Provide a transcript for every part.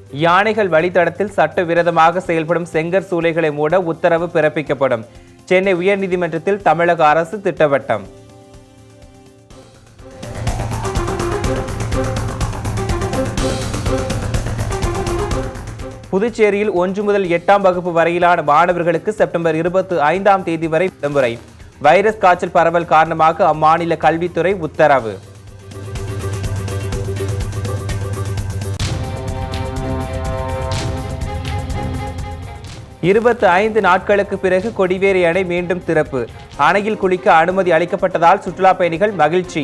யானைகள் வழித்தடத்தில் சட்டவிரோதமாக செயல்படும் செங்கற் சூளைகளை மூட உத்தரவு பிறப்பிக்கப்படும் சென்னை உயர்நீதிமன்றத்தில் தமிழக அரசு திட்டவட்டம் புதுச்சேரியில் ஒன்று முதல் எட்டாம் வகுப்பு வரையிலான மாணவர்களுக்கு செப்டம்பர் இருபத்தி ஐந்தாம் தேதி வரை விடுமுறை வைரஸ் காய்ச்சல் பரவல் காரணமாக அம்மாநில கல்வித்துறை உத்தரவு இருபத்தி ஐந்து நாட்களுக்கு பிறகு கொடிவேரி அணை மீண்டும் திறப்பு அணையில் குளிக்க அனுமதி அளிக்கப்பட்டதால் சுற்றுலா பயணிகள் மகிழ்ச்சி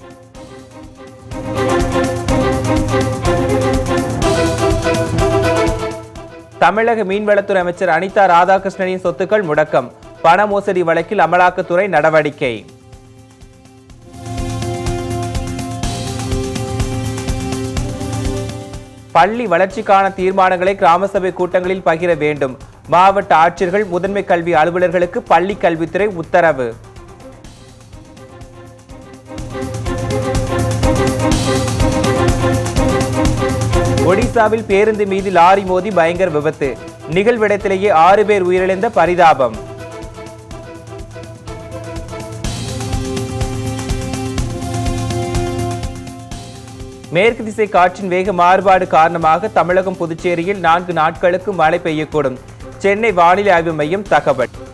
தமிழக மீன்வளத்துறை அமைச்சர் அனிதா ராதாகிருஷ்ணனின் சொத்துக்கள் முடக்கம் பண மோசடி வழக்கில் அமலாக்கத்துறை நடவடிக்கை பள்ளி வளர்ச்சிக்கான தீர்மானங்களை கிராம சபை கூட்டங்களில் பகிர வேண்டும் மாவட்ட ஆட்சியர்கள் முதன்மை கல்வி அலுவலர்களுக்கு பள்ளி கல்வித்துறை உத்தரவு ஒடிசாவில் பேருந்து மீது லாரி மோதி பயங்கர விபத்து நிகழ்விடத்திலேயே ஆறு பேர் உயிரிழந்த பரிதாபம் மேற்கு திசை காற்றின் வேக மாறுபாடு காரணமாக தமிழகம் புதுச்சேரியில் நான்கு நாட்களுக்கு மழை பெய்யக்கூடும் சென்னை வானிலை ஆய்வு மையம் தகவல்